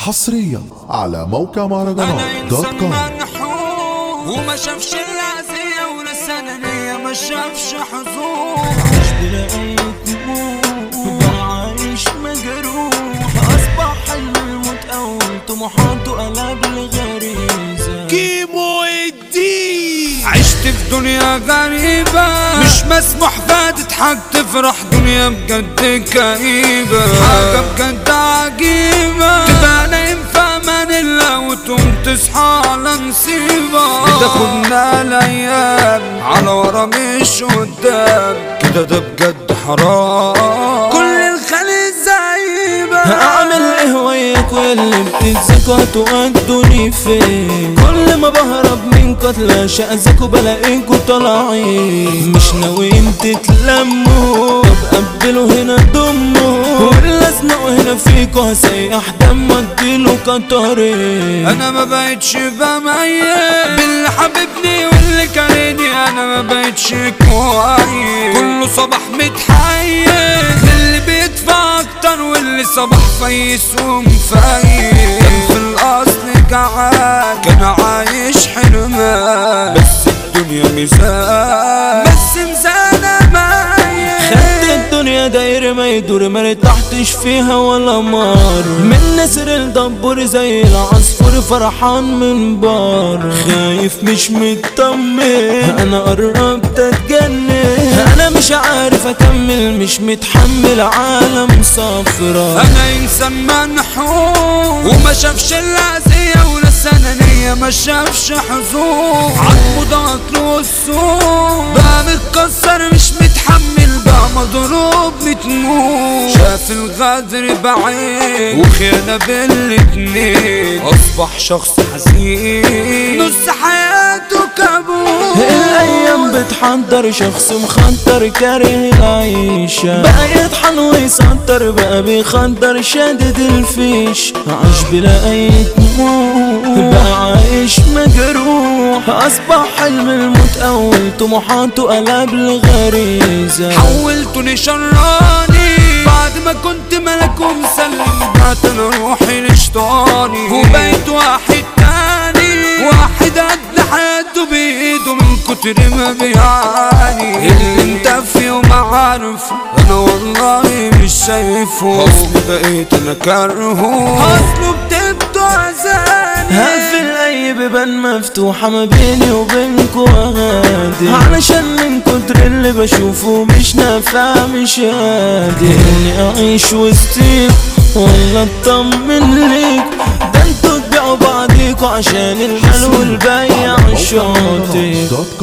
حصريا على موقع مهرجانات انا دوت انسان كوم منحوس وما شافش العزية ولسه انا ما شافش حظوظ مش بلاقي دموع بعيش مجروح أصبح حلم الموت أو طموحاته قلب لغريزة كيمو الدين عشت في دنيا غريبة مش مسموح فيها تضحك تفرح دنيا بجد كئيبة حاجة بجد عجيبة تبقى نايم في امان الله وتقوم تصحى على نصيبة بتاخدنا الايام على ورا مش قدام كده ده بجد حرام كل الخليج زعيبة هعمل ايه وياك واللي بتتزكوا هتودوني فين كل ما بهرب من قتلى شأذكوا بلاقيكوا طالعين مش ناويين تتلموا طب قبلوا هنا ضموا واللي ازنقوا هنا فيكوا هسيح دم اديله كترين انا ما بقتش بميز باللي حبيبني واللي كارهني انا ما بقتش كويس كله صباح متحيز اللي بيدفع اكتر واللي صباح فيس ومفيس كان في الاصل جعان كان عايش حرمان بس الدنيا ميزان بس ميزانة معايا خدت الدنيا داير ما يدور ما ارتحتش فيها ولا مر من نسر الدبور زي العصفور فرحان من بار خايف مش مطمن انا قربت اتجنن انا مش عارف اكمل مش متحمل عالم صفرا انا انسان منحوس وما شافش العزية ولسه انانية ما شافش حظوظ عالمو ضغط له السوق بقى متكسر مش متحمل بقى مضروب متموت شاف الغدر بعين وخيانة بالاتنين اصبح شخص حزين نص حياته كابوس الايام بتحضر شخص مخدر كاره العيشة بقى يطحن ويسطر بقى بيخدر شادد الفيش عاش بلا اي دموع بقى عايش مجروح اصبح حلم الموت اول طموحاته قلب لغريزة حولتني شراني بعد ما كنت ملك ومسلم بعت انا روحي لشطاني وبقيت واحد تاني واحد قد حياته بايده من كتر ما بيعاني اللي انت فيه وما عارف انا والله مش شايفه اصلي بقيت انا كارهه اصله بتبدو عزاني هقفل اي بيبان مفتوحة ما بيني وبينكوا اغادي علشان من كتر اللي بشوفه مش نافع مش قادر اني اعيش وسطيك ولا اطمن ليك ده انتوا تبيعوا بعضيكوا عشان المال والبيع